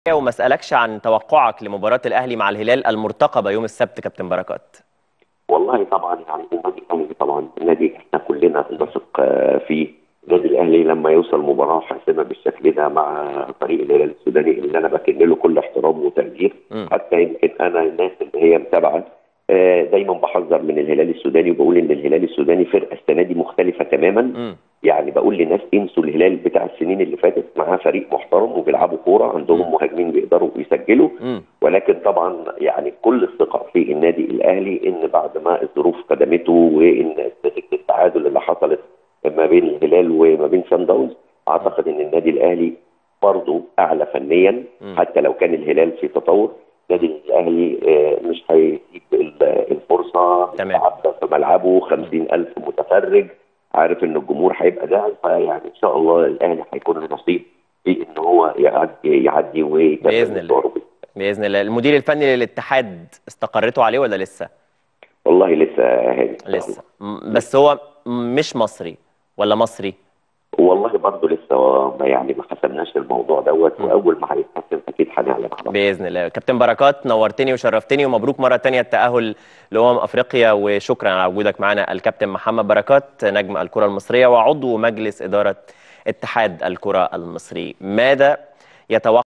وما اسالكش عن توقعك لمباراه الاهلي مع الهلال المرتقبه يوم السبت كابتن بركات والله طبعا يعني النادي الاهلي طبعا النادي احنا كلنا نثق آه، فيه النادي الاهلي لما يوصل مباراه حاسمه بالشكل ده مع فريق الهلال السوداني اللي انا بكن له كل احترام وتقدير مم. حتى يمكن انا الناس اللي هي متابعه آه، دايما بحذر من الهلال السوداني وبقول ان الهلال السوداني فرقه السنه دي مختلفه تماما مم. يعني بقول لناس انسوا الهلال بتاع السنين اللي فاتت معاه فريق محترم وبيلعبوا كوره عندهم مهاجمين بيقدروا يسجلوا مم. ولكن طبعا يعني كل الثقه في النادي الاهلي ان بعد ما الظروف قدمته وان نتيجه التعادل اللي حصلت ما بين الهلال وما بين سان داونز اعتقد ان النادي الاهلي برضه اعلى فنيا مم. حتى لو كان الهلال في تطور النادي الاهلي آه، مش هيسيب ال- الفرصه تمام. يلعب في ملعبه 50000 متفرج عارف ان الجمهور هيبقى داعم فيعني ان شاء الله الاهلي هيكون له نصيب في ان هو يعدي يعدي ويكمل بإذن الله. مشواره. باذن الله المدير الفني للاتحاد استقرتوا عليه ولا لسه والله لسه هاني لسه م- بس هو مش مصري ولا مصري والله برضه لسه ما يعني ما حسمناش الموضوع دوت مم. واول ما هيتحسم اكيد هنعلن على باذن الله كابتن بركات نورتني وشرفتني ومبروك مره تانية التاهل لامم افريقيا وشكرا على وجودك معنا الكابتن محمد بركات نجم الكره المصريه وعضو مجلس اداره اتحاد الكره المصري ماذا يتوقع